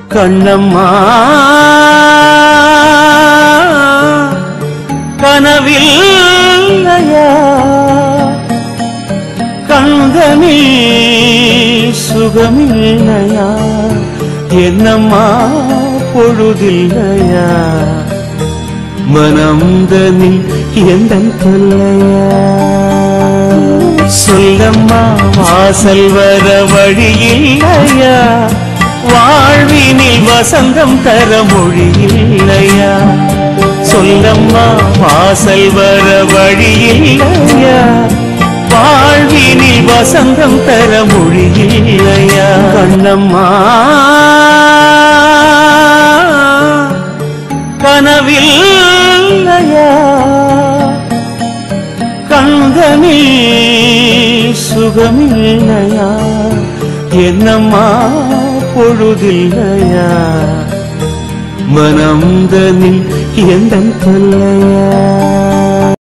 கண்ணம்மா கனவில்லையா கண்தனி சுகமில்லையா என்னம்மா பொழுதில்லையா மனம்தனில் எந்த தொல்லையா சொல்லம்மா வாசல் வர வழியில்லையா வாழ்வினில் வசந்தம் தர மொழியில்லையா சொல்லம்மா வாசல் வர வழியில்லையா வாழ்வினில் வசந்தம் தர மொழியில்லையா கண்ணம்மா கனவில்லையா கண்தனி சுகமில்லையா என்னம்மா பொழுதில்லையா மனம்தனில் எந்த தொல்லையா